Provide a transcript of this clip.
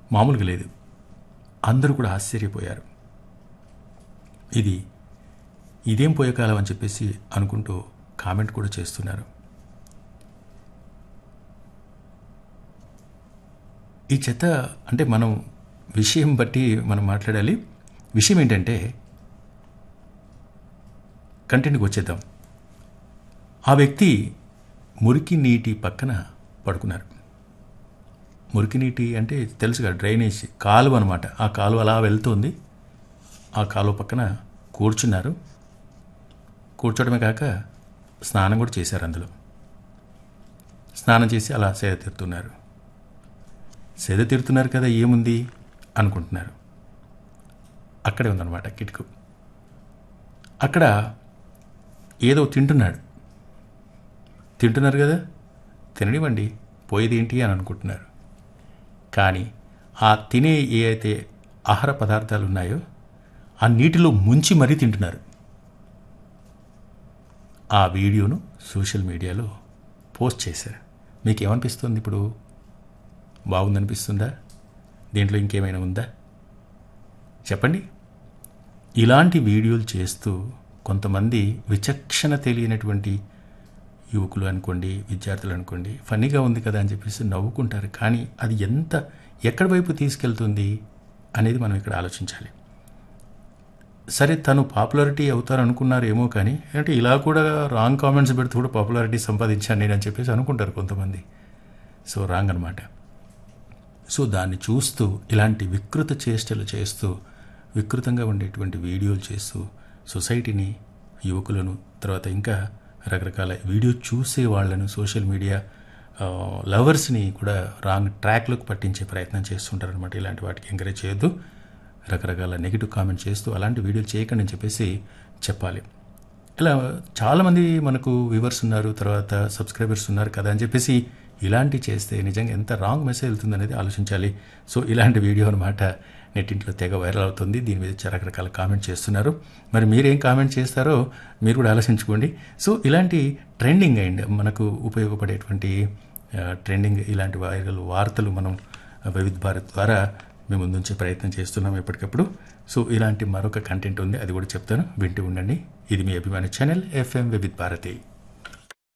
మామూలుగా లేదు అందరూ కూడా ఆశ్చర్యపోయారు ఇది ఇదేం పోయే కాలం అని చెప్పేసి అనుకుంటూ కామెంట్ కూడా చేస్తున్నారు ఈ చెత్త అంటే మనం విషయం బట్టి మనం మాట్లాడాలి విషయం ఏంటంటే కంటెంట్కి వచ్చేద్దాం ఆ వ్యక్తి మురికి నీటి పక్కన పడుకున్నారు మురికి నీటి అంటే తెలుసుగా డ్రైనేజ్ కాలువ అనమాట ఆ కాలువ అలా వెళ్తుంది ఆ కాలువ పక్కన కూర్చున్నారు కూర్చోవడమే కాక స్నానం కూడా చేశారు అందులో స్నానం చేసి అలా సేద తీరుతున్నారు సేద తీరుతున్నారు కదా ఏముంది అనుకుంటున్నారు అక్కడే ఉందన్నమాట కిటుకు అక్కడ ఏదో తింటున్నాడు తింటున్నారు కదా తిననివ్వండి పోయేది ఏంటి అని అనుకుంటున్నారు కానీ ఆ తినే ఏ అయితే ఆహార పదార్థాలు ఉన్నాయో ఆ నీటిలో ముంచి మరీ తింటున్నారు ఆ వీడియోను సోషల్ మీడియాలో పోస్ట్ చేశారు మీకు ఏమనిపిస్తుంది ఇప్పుడు బాగుందనిపిస్తుందా దీంట్లో ఇంకేమైనా ఉందా చెప్పండి ఇలాంటి వీడియోలు చేస్తూ కొంతమంది విచక్షణ తెలియనటువంటి యువకులు అనుకోండి విద్యార్థులు అనుకోండి ఫన్నీగా ఉంది కదా అని చెప్పేసి నవ్వుకుంటారు కానీ అది ఎంత ఎక్కడి వైపు తీసుకెళ్తుంది అనేది మనం ఇక్కడ ఆలోచించాలి సరే తను పాపులారిటీ అవుతారు అనుకున్నారేమో కానీ అంటే ఇలా కూడా రాంగ్ కామెంట్స్ పెడుతూ కూడా పాపులారిటీ సంపాదించాను నేను అని చెప్పేసి అనుకుంటారు కొంతమంది సో రాంగ్ అనమాట సో దాన్ని చూస్తూ ఇలాంటి వికృత చేష్టలు చేస్తూ వికృతంగా ఉండేటువంటి వీడియోలు చేస్తూ సొసైటీని యువకులను తర్వాత ఇంకా రకరకాల వీడియో చూసే వాళ్ళను సోషల్ మీడియా లవర్స్ని కూడా రాంగ్ ట్రాక్లోకి పట్టించే ప్రయత్నం చేస్తుంటారు అనమాట ఇలాంటి వాటికి ఎంకరేజ్ చేయొద్దు రకరకాల నెగిటివ్ కామెంట్ చేస్తూ అలాంటి వీడియోలు చేయకండి అని చెప్పేసి చెప్పాలి ఇలా చాలామంది మనకు వ్యూవర్స్ ఉన్నారు తర్వాత సబ్స్క్రైబర్స్ ఉన్నారు కదా అని చెప్పేసి ఇలాంటి చేస్తే నిజంగా ఎంత రాంగ్ మెసేజ్ వెళ్తుంది అనేది ఆలోచించాలి సో ఇలాంటి వీడియో అనమాట నెట్టింట్లో తెగ వైరల్ అవుతుంది దీని మీద చాలా రకరకాల కామెంట్ చేస్తున్నారు మరి మీరేం కామెంట్ చేస్తారో మీరు కూడా ఆలోచించుకోండి సో ఇలాంటి ట్రెండింగ్ అండ్ మనకు ఉపయోగపడేటువంటి ట్రెండింగ్ ఇలాంటి వైరల్ వార్తలు మనం వివిధ భారత్ ద్వారా మేము ముందుంచే ప్రయత్నం చేస్తున్నాం ఎప్పటికప్పుడు సో ఇలాంటి మరొక కంటెంట్ ఉంది అది కూడా చెప్తాను వింటూ ఉండండి ఇది మీ అభిమాన ఛానల్ ఎఫ్ఎం వివిధ్ భారతి